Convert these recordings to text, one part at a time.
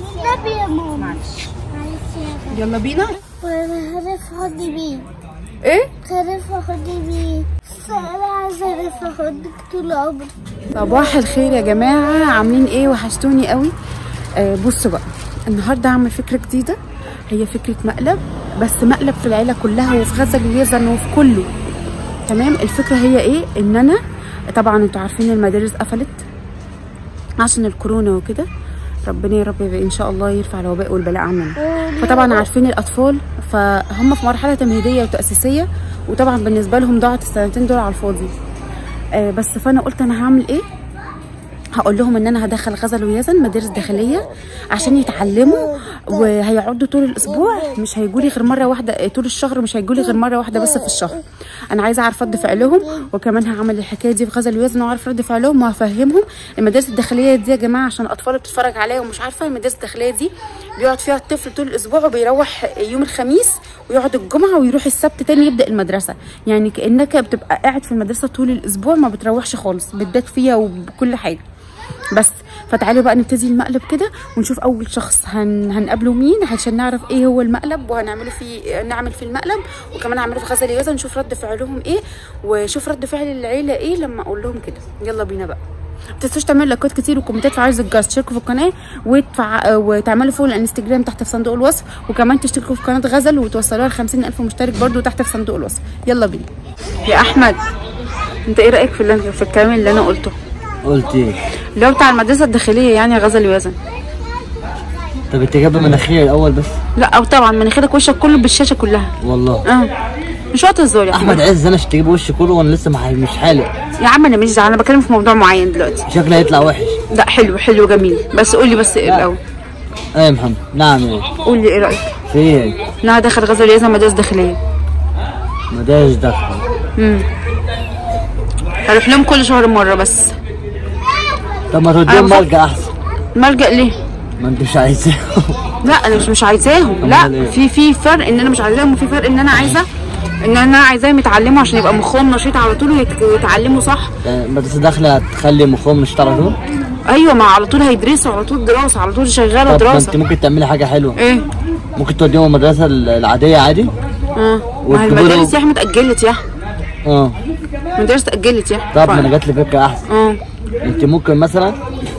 النبي يا ماما معلش يا يلا بينا وانا هدف اخدني بيه ايه هدف اخدني بيه انا عايزه هدف اخدك طول عمري صباح الخير يا جماعة عاملين ايه وحشتوني قوي آه بصوا بقى النهاردة هعمل فكرة جديدة هي فكرة مقلب بس مقلب في العيلة كلها وفي غزل ويزن وفي كله تمام الفكرة هي ايه ان انا طبعا انتوا عارفين المدارس قفلت عشان الكورونا وكده ربنا يا رب ان شاء الله يرفع الوباء والبلاء عننا فطبعا عارفين الاطفال فهم في مرحله تمهيديه وتاسيسيه وطبعا بالنسبه لهم ضاعت السنتين دول على الفاضي آه بس فانا قلت انا هعمل ايه هقول لهم ان انا هدخل غزل ويزن مدارس داخليه عشان يتعلموا وهيقعدوا طول الاسبوع مش هيجوا لي غير مره واحده طول الشهر مش هيجوا لي غير مره واحده بس في الشهر انا عايزه اعرف رد فعلهم وكمان هعمل الحكايه دي في غزل ويزن واعرف رد فعلهم وهفهمهم المدارس الداخليه دي يا جماعه عشان الاطفال بتتفرج عليها ومش عارفه المدارس الداخليه دي بيقعد فيها الطفل طول الاسبوع وبيروح يوم الخميس ويقعد الجمعه ويروح السبت تاني يبدا المدرسه يعني كانك بتبقى قاعد في المدرسه طول الاسبوع ما بتروحش خالص بتبات فيها وبكل حاجه بس فتعالوا بقى نبتدي المقلب كده ونشوف اول شخص هن... هنقابله مين عشان نعرف ايه هو المقلب وهنعمله فيه نعمل في المقلب وكمان هعمله في غزل يوزا نشوف رد فعلهم ايه وشوف رد فعل العيله ايه لما اقول لهم كده يلا بينا بقى ما تنسوش تعملوا لايكات كتير وكومنتات في عرض الجرس تشتركوا في القناه وتفع... وتعملوا فولو الانستجرام تحت في صندوق الوصف وكمان تشتركوا في قناه غزل وتوصلوها ل 50000 مشترك برده تحت في صندوق الوصف يلا بينا يا احمد انت ايه رايك في اللي... في الكلام اللي انا قلته قلت ايه اللي هو بتاع المدرسه الداخليه يعني غزل ويزن طب انت جايبه مناخيري الاول بس لا او طبعا مناخيرك وشك كله بالشاشه كلها والله اه مش وقت الزور يا احمد عز انا عشان تجيب وشي كله وانا لسه مح- مش حالق يا عم انا مش زعلانه انا بتكلم في موضوع معين دلوقتي شكلي هيطلع وحش لا حلو حلو جميل بس قول لي بس ايه الاول ايه يا محمد نعم ايه قول لي ايه رايك في ايه انا هدخل غزل ويزن مدارس داخليه مدارس داخل امم هروح لهم كل شهر مره بس طب ما أنا توديهم بفكر- ملجأ احسن ملجأ ليه ما انت مش عايزاه لا انا مش مش عايزاهم أمال لا إيه؟ في في فرق ان انا مش عايزاهم وفي فرق ان انا عايزه ان انا عايزاهم يتعلموا عشان يبقى مخهم نشيط على طول ويت- ويتعلموا صح يعني المدرسه داخله هتخلي مخهم مش على طول ايوه ما على طول هيدرسوا على طول دراسه على طول شغاله طب ما دراسه انت ممكن تعملي حاجه حلوه ايه ممكن توديهم المدرسه ال- العاديه عادي اه ما هي والكبار- المدارس يا احمد اتاجلت يا احمد اه المدارس اتاجلت يا احمد طب ما انا جات لي فكره احسن اه انت ممكن مثلا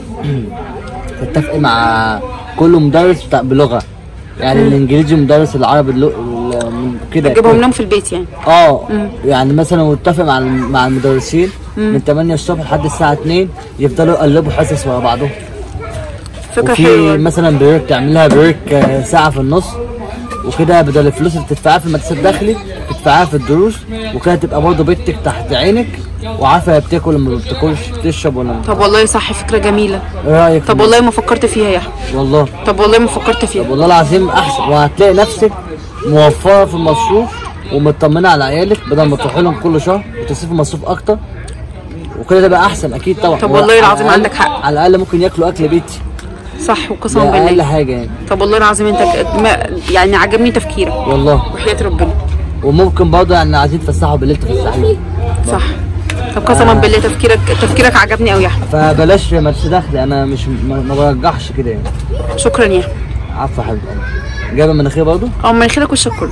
تتفقي مع كل مدرس بتاع بلغه يعني الانجليزي مدرس العربي اللو... ال- كده جيبهم لهم في البيت يعني اه يعني مثلا واتفق مع الم- مع المدرسين من 8 الصبح لحد الساعه 2 يفضلوا يقلبوا حصص مع بعضهم فكره وفي حلوه مثلا بريك تعملها بريك آه، ساعه في النص وكده بدل الفلوس اللي بتدفعها في المدرسه الداخلي تدفعها في الدروس وكده تبقى برضه بنتك تحت عينك وعارفه هي بتاكل ولا ما بتاكلش بتشرب ولا طب والله صح فكره جميله ايه رايك في طب والله ما فكرت فيها يا احمد والله طب والله ما فكرت فيها والله العظيم احسن وهتلاقي نفسك موفره في المصروف ومطمنه على عيالك بدل ما تروحي لهم كل شهر وتصرفي مصروف اكتر وكده تبقى احسن اكيد طبعا طب والله العظيم على الأقل- عندك حق. على الاقل ممكن ياكلوا اكل بيتي صح وقسما ده اقل بالله حاجه يعني طب والله العظيم انت ك- ما يعني عجبني تفكيرك والله وحياه ربنا وممكن برضه يعني عايزين تفسحوا بالليل تفسحوا صح طب قسما بالله تفكيرك تفكيرك عجبني قوي يا احمد فبلاش مدرسه داخلي انا مش ما ما برجحش كده يعني شكرا يا احمد عفوا يا حبيبي قلبي. جايبه مناخير برضه اه مناخيرك وشك كله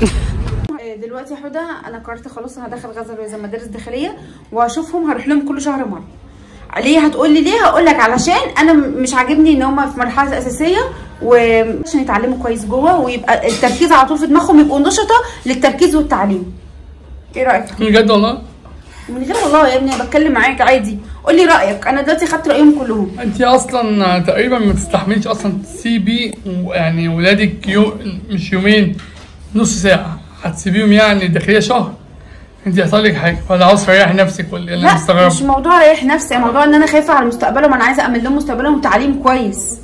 دلوقتي يا حوده انا قررت خلاص انا هدخل غزل ويزن مدارس داخليه وهشوفهم هروح لهم كل شهر مره ليه هتقول لي ليه هقول لك علشان انا م- مش عاجبني ان هم في مرحله اساسيه وعشان يتعلموا كويس جوه ويبقى التركيز على طول في دماغهم يبقوا نشطه للتركيز والتعليم ايه رايك بجد والله من غير والله يا ابني انا بتكلم معاك عادي قول لي رايك انا دلوقتي خدت رايهم كلهم انت اصلا تقريبا ما تستحمليش اصلا تسيبي يعني ولادك يو مش يومين نص ساعه هتسيبيهم يعني داخليه شهر انت هيحصل لك حاجه ولا عاوز تريحي نفسك ولا ايه انا لا مش مستغرب موضوع ريح نفسي موضوع ان انا خايفه على مستقبلهم انا عايزه امن لهم مستقبلهم وتعليم كويس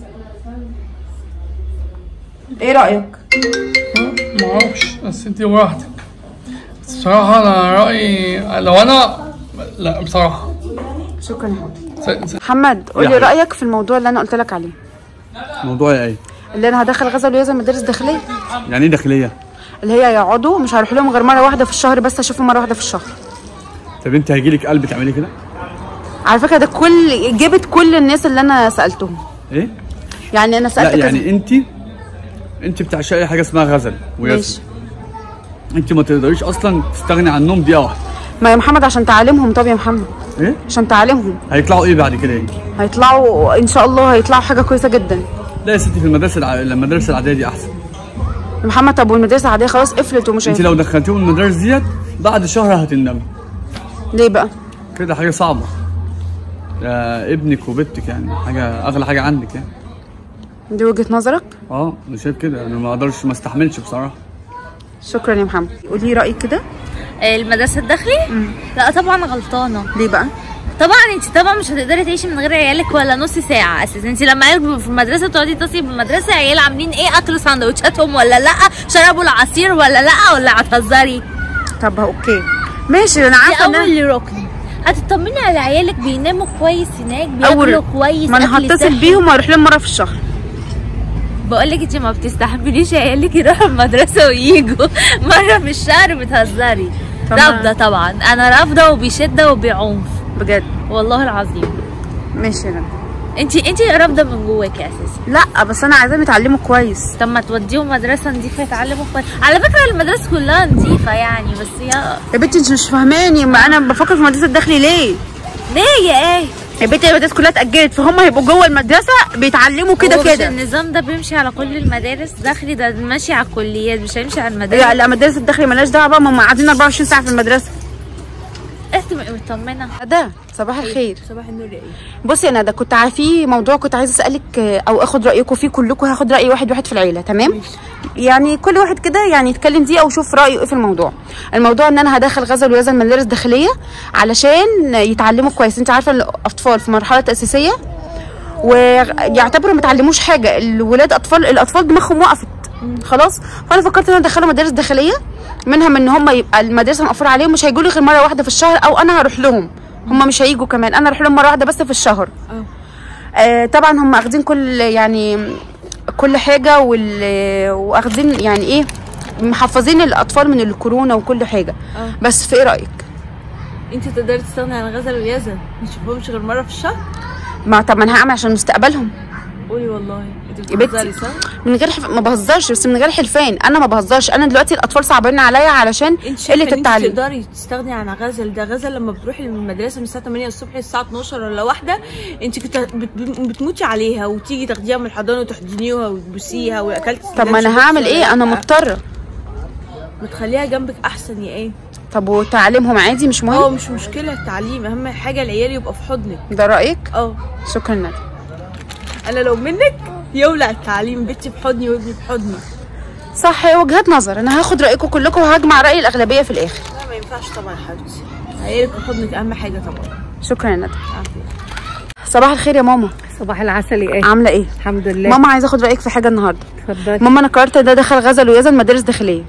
ايه رايك ما اعرفش بس انت براحتك بس بصراحه انا رايي لو انا لا بصراحه شكرا يا حبيبي س- س- محمد قول لي رايك في الموضوع اللي انا قلت لك عليه موضوع ايه؟ اللي انا هدخل غزل ويزن مدارس داخليه يعني ايه داخليه؟ اللي هي يقعدوا مش هروح لهم غير مره واحده في الشهر بس اشوفهم مره واحده في الشهر طب انت هيجيلك قلب تعملي كده؟ على فكره ده كل جبت كل الناس اللي انا سالتهم ايه؟ يعني انا لا سالتك يعني انت انت بتعشقي حاجه اسمها غزل ماشي وياسر انت ما تقدريش اصلا تستغني عنهم دقيقه واحده ما يا محمد عشان تعلمهم طب يا محمد ايه عشان تعلمهم هيطلعوا ايه بعد كده ايه هيطلعوا ان شاء الله هيطلعوا حاجه كويسه جدا لا يا ستي في المدارس الع... المدارس العاديه دي احسن يا محمد طب والمدرسه العاديه خلاص قفلت ومش انت هينفع. لو دخلتيهم المدارس ديت بعد شهر هتندمي ليه بقى كده حاجه صعبه ده ابنك وبنتك يعني حاجه اغلى حاجه عندك يعني دي وجهه نظرك اه انا شايف كده انا ما اقدرش ما استحملش بصراحه شكرا يا محمد قولي رايك كده المدرسة الداخلي؟ لا طبعا غلطانة ليه بقى طبعا انت طبعا مش هتقدري تعيشي من غير عيالك ولا نص ساعة اساسا انت لما عيالك بيبقوا في المدرسة تقعدي تصلي بالمدرسة عيال عاملين ايه اكلوا سندوتشاتهم ولا لا شربوا العصير ولا لا ولا هتهزري طب اوكي ماشي انا دي عارفه ان اول ركن هتطمني على عيالك بيناموا كويس هناك بياكلوا كويس ما انا أكل هتصل صحي. بيهم واروح لهم مره في الشهر بقول لك انت ما بتستحمليش عيالك يروحوا المدرسه ويجوا مره في الشهر بتهزري طب- رافضه طبعا انا رافضه وبشده وبعنف بجد والله العظيم ماشي انا انت انت رافضه من جواكي اساسا لا بس انا عايزاهم يتعلموا كويس طب ما توديهم مدرسه نظيفه يتعلموا كويس على فكره المدارس كلها نظيفه يعني بس يا يا بنتي انت مش فاهماني ما انا بفكر في المدرسه الداخلي ليه ليه يا ايه يا بنتي المدارس كلها اتاجلت فهم هيبقوا جوه المدرسه بيتعلموا كده هو مش كده النظام ده بيمشي على كل المدارس داخلي ده ماشي على الكليات مش هيمشي على المدارس لا لا مدارس الداخلي مالهاش دعوه بقى ما هم قاعدين 24 ساعه في المدرسه انت تبقي مطمنه ده صباح الخير صباح النور يا ايه بصي انا ده كنت عا- في موضوع كنت عايزه اسالك آه، او اخد رايكم فيه كلكم هاخد راي واحد واحد في العيله تمام يعني كل واحد كده يعني يتكلم دي او يشوف رايه ايه في الموضوع الموضوع ان انا هدخل غزل ويزن مدارس داخليه علشان يتعلموا كويس انت عارفه الاطفال في مرحله تاسيسيه ويعتبروا ما اتعلموش حاجه الولاد اطفال الاطفال دماغهم وقفت خلاص فانا فكرت ان انا ادخلهم مدارس داخليه منها من ان هم يبقى المدرسه مقفوله عليهم مش هيجوا لي غير مره واحده في الشهر او انا هروح لهم هم مش هيجوا كمان انا اروح لهم مره واحده بس في الشهر آه طبعا هم اخدين كل يعني كل حاجه وال واخدين يعني ايه محفظين الاطفال من الكورونا وكل حاجه بس في ايه رايك انت تقدري تستغني عن غزل ويزن ما تشوفهمش غير مره في الشهر ما طب ما انا هعمل عشان مستقبلهم قولي والله انت يا بتهزري بنتي صح من غير حف... ما بهزرش بس من غير حلفان انا ما بهزرش انا دلوقتي الاطفال صعبانين عليا علشان انت شايفه قله ان انت التعليم تقدري تستغني عن غزل ده غزل لما بتروحي المدرسه من الساعه 8 الصبح للساعه 12 ولا واحده انت كنت بت- بتموتي عليها وتيجي تاخديها من الحضانه وتحضنيها وتبوسيها واكلتي طب ما انا هعمل ايه انا مضطره ما تخليها جنبك احسن يا ايه طب وتعليمهم عادي مش اه مهم مش مشكله التعليم اهم حاجه العيال يبقى في حضنك ده رايك اه شكرا ندى انا لو منك يولع التعليم بنتي في حضني وابني في حضني صح هي وجهات نظر انا هاخد رايكم كلكم وهجمع راي الاغلبيه في الاخر لا ما ينفعش طبعا يا حبيبتي عيالك في حضنك اهم حاجه طبعا شكرا يا ندى عافيه صباح الخير يا ماما صباح العسل يا ايه عامله ايه الحمد لله ماما عايزه اخد رايك في حاجه النهارده اتفضلي ماما انا قررت ده دخل غزل ويزن مدارس داخليه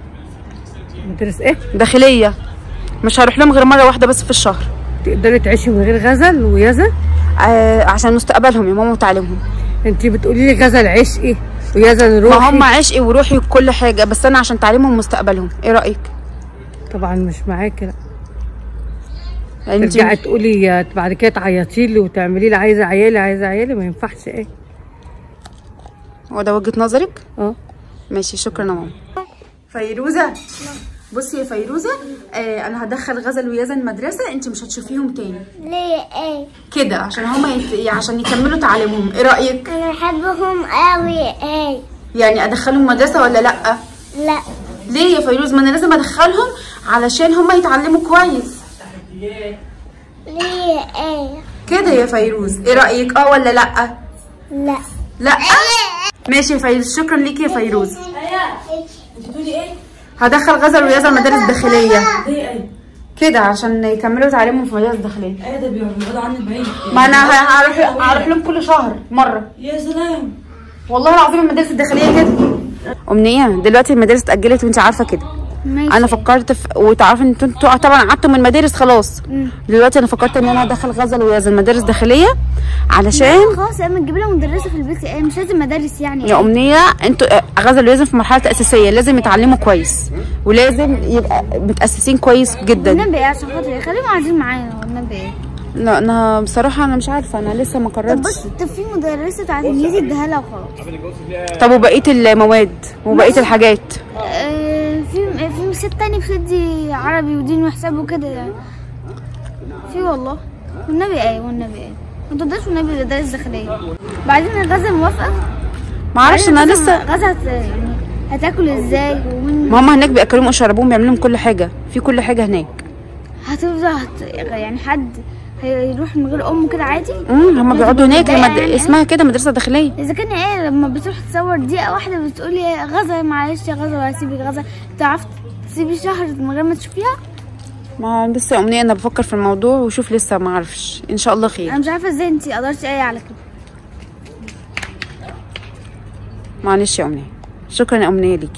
مدرس ايه داخليه مش هروح لهم غير مره واحده بس في الشهر تقدري تعيشي من غير غزل ويزن آه عشان مستقبلهم يا ماما وتعليمهم انت بتقولي لي غزل عشقي ويزن روحي ما هم عشقي وروحي وكل حاجه بس انا عشان تعليمهم ومستقبلهم ايه رايك طبعا مش معاكي لا يعني ترجعي انت تقولي يا- بعد كده تعيطي لي وتعملي لي عايزه عيالي عايزه عيالي ما ينفعش ايه هو ده وجهه نظرك اه ماشي شكرا يا ماما فيروزه بصي يا فيروزه آه انا هدخل غزل ويزن مدرسه انت مش هتشوفيهم تاني ليه ايه كده عشان هما يت... عشان يكملوا تعليمهم ايه رايك انا بحبهم قوي ايه يعني ادخلهم مدرسه ولا لا لا ليه يا فيروز ما انا لازم ادخلهم علشان هما يتعلموا كويس ليه ايه كده يا فيروز ايه رايك اه ولا لا لا لا ماشي يا فيروز شكرا ليكي يا فيروز هدخل غزل ويزن مدارس داخليه كده عشان يكملوا تعليمهم في مدارس داخليه ايه ده بيقعدوا عني بعيد ما انا ه- هروح هروح لهم كل شهر مره يا سلام والله العظيم المدارس الداخليه كده امنيه دلوقتي المدارس اتاجلت وانت عارفه كده ماشي انا فكرت في وتعرفي ان انتوا انتوا طبعا قعدتوا من المدارس خلاص دلوقتي انا فكرت ان انا ادخل غزل ويزن مدارس داخليه علشان خلاص اما تجيب لها مدرسه في البيت ايه مش لازم مدارس يعني يا امنيه انتوا آه، غزل ويزن في مرحله اساسيه لازم يتعلموا كويس ولازم يبقى متاسسين كويس جدا والنبي ايه عشان خاطر ايه خليهم قاعدين معانا والنبي ايه لا انا بصراحه انا مش عارفه انا لسه ما طب قررتش بص طب في مدرسة عايزين اديها لها وخلاص طب وبقيه المواد وبقيه الحاجات آه، في في مسات تاني بتدي عربي ودين وحساب وكده يعني في والله والنبي ايه والنبي ايه ما تقدرش والنبي مدارس داخلية بعدين غزة موافقة ما اعرفش بعدين انا غزة- لسه غزة هت- يعني هتاكل ازاي ومن ما هم هناك بياكلوهم ويشربوهم بيعملوا لهم كل حاجه في كل حاجه هناك هتفضل هت... يعني حد هيروح من غير امه كده عادي امم هم بيقعدوا هناك متضايقة لما يعني؟ اسمها كده مدرسه داخليه اذا كان ايه لما بتروح تصور دقيقه واحده بتقولي يا غزه معلش يا غزه وهسيبك غزه تعرف تسيبي شهر من غير ما تشوفيها ما لسه امنيه انا بفكر في الموضوع وشوف لسه ما اعرفش ان شاء الله خير انا مش عارفه ازاي انتي قدرتي ايه على كده معلش يا امنيه شكرا يا امنيه ليكي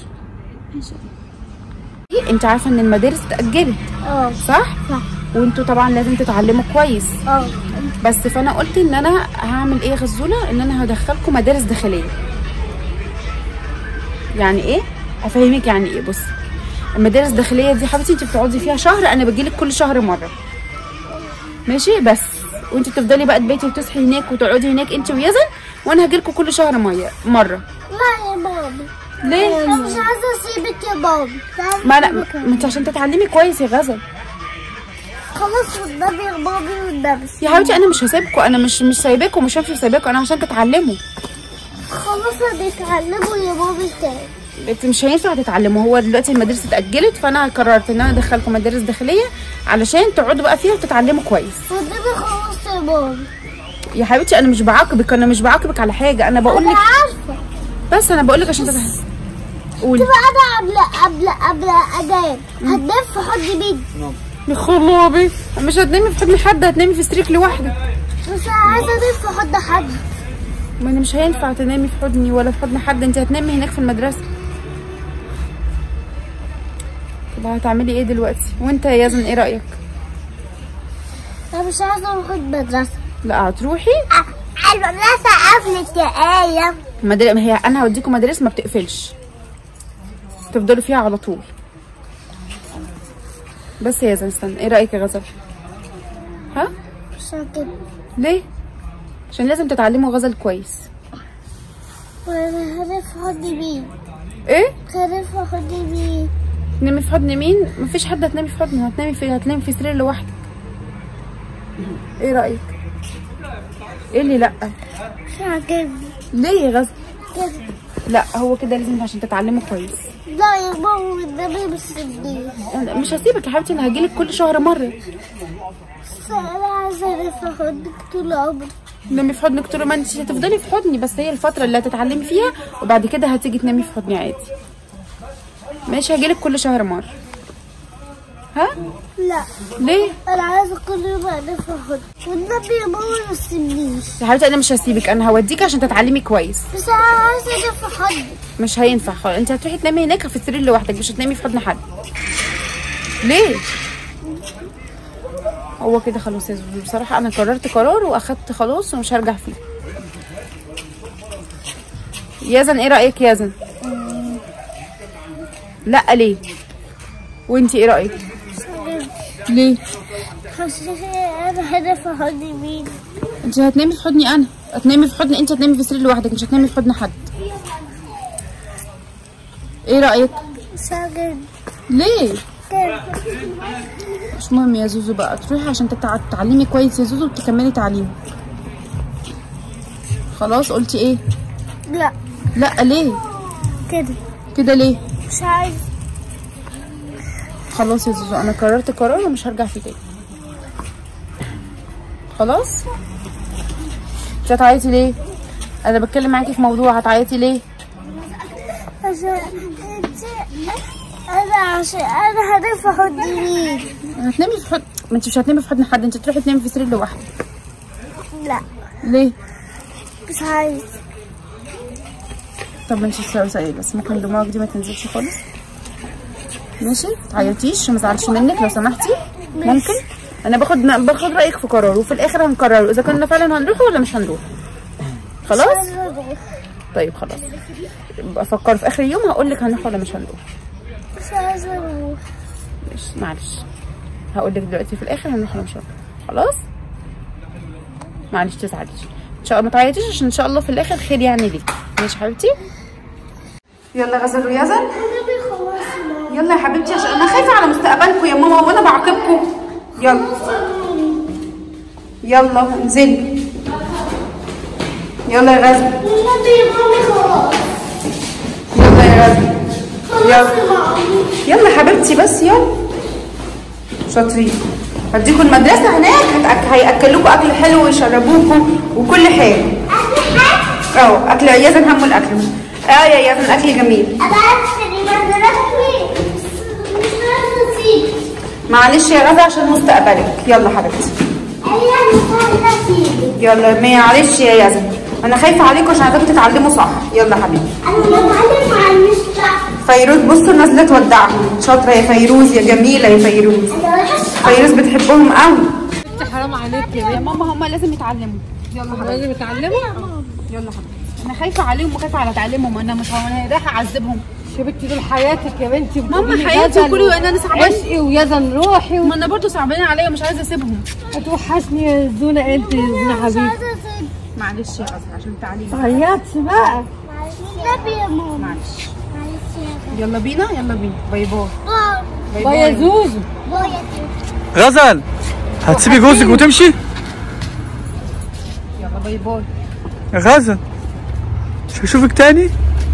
انت عارفه ان المدارس اتاجلت اه صح صح. وانتوا طبعا لازم تتعلموا كويس اه بس فانا قلت ان انا هعمل ايه يا غزوله ان انا هدخلكم مدارس داخليه يعني ايه افهمك يعني ايه بص المدارس الداخليه دي حبيبتي انت بتقعدي فيها شهر انا بجيلك كل شهر مره ماشي بس وانت بتفضلي بقى تبيتي وتصحي هناك وتقعدي هناك انت ويزن وانا هجيلكوا كل شهر ميه مره لا يا بابي ليه انا مش عايزه اسيبك يا بابي ما لا ما انت عشان تتعلمي كويس يا غزل خلاص والنبي يا بابي والنبي يا حبيبتي انا مش هسيبكم انا مش مش سايباكم مش همشي سايباكم انا عشان تتعلموا خلاص هنتعلموا يا بابي تاني انت مش هينفع تتعلموا هو دلوقتي المدارس اتاجلت فانا قررت ان انا ادخلكم مدارس داخليه علشان تقعدوا بقى فيها وتتعلموا كويس والنبي خلاص يا بابي يا حبيبتي انا مش بعاقبك انا مش بعاقبك على حاجه انا بقول انا لك عارفه بس انا بقول لك عشان تتعلمي قولي تبقى انا قبل قبل قبل اجان هتنام في حضن مين يا خرابي مش هتنامي في حضن حد هتنامي في سرير لوحدك بس انا عايزه انام في حضن حد ما انا مش هينفع تنامي في حضني ولا في حضن حد انت هتنامي هناك في المدرسه طب هتعملي ايه دلوقتي وانت يا يزن ايه رايك انا مش عايزه اروح المدرسه لا هتروحي المدرسه قفلت يا ايه مدرسة ما هي انا هوديكم مدارس ما بتقفلش تفضلوا فيها على طول بس يا زن استنى ايه رايك يا غزل ها مش هكده ليه عشان لازم تتعلموا غزل كويس وانا هنام في حضن مين ايه هنام في حضن مين تنامي في حضن مين مفيش حد هتنامي في حضنه هتنامي في هتنامي في سرير لوحدك ايه رايك ايه اللي لا مش عاجبني ليه يا غزل كده لا هو كده لازم عشان تتعلموا كويس لا يا ماما والنبي مش سيبني أنا مش هسيبك يا حبيبتي انا هجيلك كل شهر مره انا عايزه انام في حضنك طول عمري تنامي في حضنك طول ما انت هتفضلي في حضني بس هي الفتره اللي هتتعلمي فيها وبعد كده هتيجي تنامي في حضني عادي ماشي هجيلك كل شهر مره ها لا ليه انا عايزه كل يوم انام في حضنك والنبي يا ماما ما تسيبنيش يا حبيبتي انا مش هسيبك انا هوديك عشان تتعلمي كويس بس انا عايزه انام في حضنك مش هينفع خالص انت هتروحي تنامي هناك في السرير لوحدك مش هتنامي في حضن حد ليه هو كده خلاص يا زوزو بصراحه انا قررت قرار واخدت خلاص ومش هرجع فيه يزن ايه رايك يزن لا ليه وانتي ايه رايك ليه انا هنام في حضن مين انت هتنامي في حضني انا هتنامي في حضن انت هتنامي في سرير لوحدك مش هتنامي في حضن حد ايه رايك مش عاجبني ليه كده مش مهم يا زوزو بقى تروحي عشان تتع- تتعلمي كويس يا زوزو وتكملي تعليم خلاص قلتي ايه لا لا ليه كده كده ليه مش عايزه خلاص يا زوزو انا قررت قرار ومش هرجع فيه تاني خلاص انت هتعيطي ليه انا بتكلم معاكي في موضوع هتعيطي ليه عشان انت انا عشان انا هنام في حضن مين هتنامي في حضن ما انت مش هتنامي في حضن حد انت تروحي تنامي في سرير لوحدك لا ليه مش عايز طب ماشي سؤال سؤال بس ممكن دموعك دي ما تنزلش خالص ماشي تعيطيش ما ازعلش منك لو سمحتي ممكن انا باخد باخد رايك في قرار وفي الاخر هنقرر اذا كنا فعلا هنروح ولا مش هنروح خلاص عايزه اروح طيب خلاص يبقى افكر في اخر اليوم هقول لك هنروح ولا مش هنروح مش عايزه اروح ماشي معلش هقول لك دلوقتي في الاخر هنروح ولا مش هنروح خلاص معلش تزعليش ان شاء الله ما تعيطيش عشان ان شاء الله في الاخر خير يعني ليك ماشي حبيبتي يلا غزل ويزن يلا يا حبيبتي عشان انا خايفه على مستقبلكم يا ماما وانا بعاقبكم يلا يلا انزلي يلا يا غزل يلا يا غزل يلا يلا يا حبيبتي بس يلا شاطرين هديكوا المدرسة هناك هتأك... هيأكلوكوا أكل حلو ويشربوكوا وكل حاجة اه أكل يزن همه الأكل اه يا يزن أكل جميل معلش يا غزة عشان مستقبلك يلا حبيبتي يلا معلش يا يزن أنا خايفة عليكم عشان عايزاكم تتعلموا صح يلا حبيبتي فيروز بصوا نازلة تودعهم شاطرة يا فيروز يا جميلة يا فيروز فيروز بتحبهم قوي حرام عليك يا يا ماما هما لازم يتعلموا يلا حبيبتي لازم يتعلموا يلا حبيبتي انا خايفه عليهم وخايفه على تعليمهم انا مش انا رايحه اعذبهم يا بنتي دول حياتك يا بنتي ماما بتقولي حياتي غزل وكل وانا انا صعبان عشقي ويزن روحي ما انا برضه صعبانين عليا ومش عايزه اسيبهم وتوحشني يا زونه انت يا زونه حبيبي معلش يا غزل عشان التعليم عيطت بقى معلش يلا بينا يلا بينا باي باي باي يا زوزو غزل هتسيبي جوزك وتمشي يلا باي باي يا غزل مش هشوفك تاني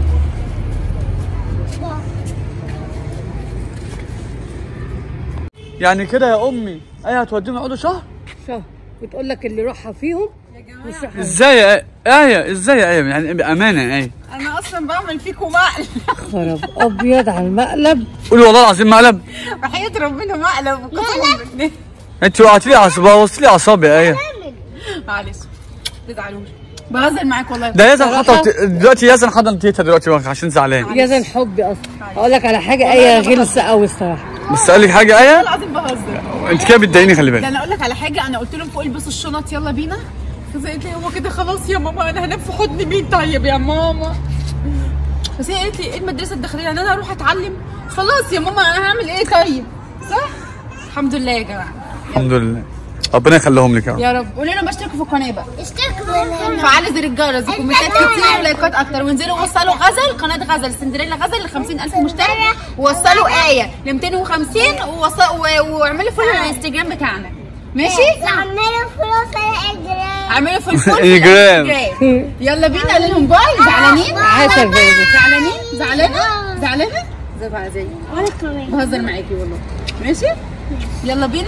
يعني كده يا امي ايه هتوديهم يقعدوا شهر شهر بتقول لك اللي روحها فيهم مش روحها ازاي يا ايه ايه ازاي يا ايه يعني بامانه يا ايه انا اصلا بعمل فيكم مقلب خرب ابيض على المقلب قولي والله العظيم مقلب وحياه ربنا مقلب وقسما بالله انت وقعتي لي اعصابي بوظتي لي اعصابي يا ايه معلش ما تزعلوش بهزر معاك والله ده يزن حضن دلوقتي يزن حضن تيتا دلوقتي عشان زعلان يزن حبي اصلا اقول لك على حاجه ايه غلسه قوي الصراحه بس اقول لك حاجه ايه العظيم بهزر انت كده بتضايقني خلي ده بالك انا اقول لك على حاجه انا قلت لهم فوق البسوا الشنط يلا بينا بس قالت لي هو كده خلاص يا ماما انا هنام في حضن مين طيب يا ماما بس هي قالت لي ايه المدرسه الداخليه ان انا اروح اتعلم خلاص يا ماما انا هعمل ايه طيب صح الحمد لله يا جماعه الحمد لله ربنا يخليهم لك يا رب يا رب قولوا لهم اشتركوا في القناه بقى اشتركوا فعلوا زر الجرس وكومنتات كتير ولايكات اكتر وانزلوا وصلوا غزل قناه غزل سندريلا غزل ل 50000 مشترك ووصلوا ايه ل 250 ووص- و- واعملوا فولو على الانستجرام بتاعنا ماشي عمالة فلوس على اجرام اعملوا في الفول إنجرام. يلا بينا قول لهم باي زعلانين عسل بيبي زعلانين زعلانه زعلانه زي بقى زي وانا كمان بهزر معاكي والله ماشي يلا بينا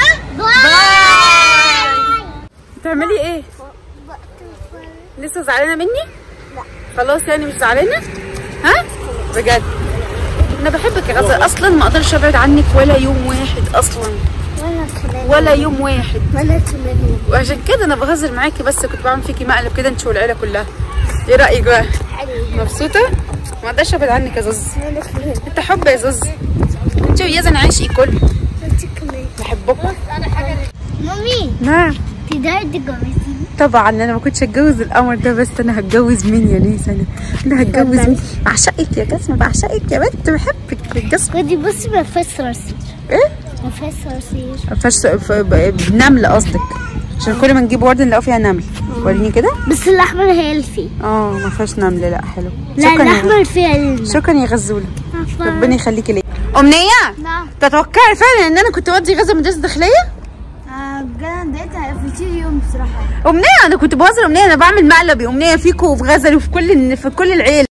بتعملي ايه لسه زعلانه مني لا خلاص يعني مش زعلانه ها بجد انا بحبك يا غزل اصلا ما اقدرش ابعد عنك ولا يوم واحد اصلا وانا كمان ولا يوم واحد وانا كمان وعشان كده انا بهزر معاكي بس كنت بعمل فيكي مقلب كده انت والعيله كلها ايه رايك بقى مبسوطه ما اقدرش ابعد عنك يا زوز وانا كمان انت حب يا زوز انت ويزن عايشي كله انت كمان بحبكم مامي نعم تقدري تتجوزيني طبعا انا ما كنتش هتجوز القمر ده بس انا هتجوز مين يا نيس انا انا هتجوز مين بعشقك يا جسمه بعشقك يا بنت بحبك يا جسمه خدي بصي ما فيهاش صراصير ايه ما فيهاش صراصير فش ف... ب- نمل قصدك عشان كل ما نجيب ورد نلاقوا فيها نمل وريني كده بس الاحمر هي اللي فيه اه ما فيهاش نمل لا حلو لا شكرا يا الاحمر فيها الماء شكرا يا غزوله عفوا. ربنا يخليكي ليا امنيه نعم تتوقعي فعلا ان انا كنت اودي غزه مدرسه داخليه آه، بجد انا ضايقت في يوم بصراحه امنيه انا كنت بهزر امنيه انا بعمل مقلب يا امنيه فيكوا وفي غزل وفي كل في كل العيله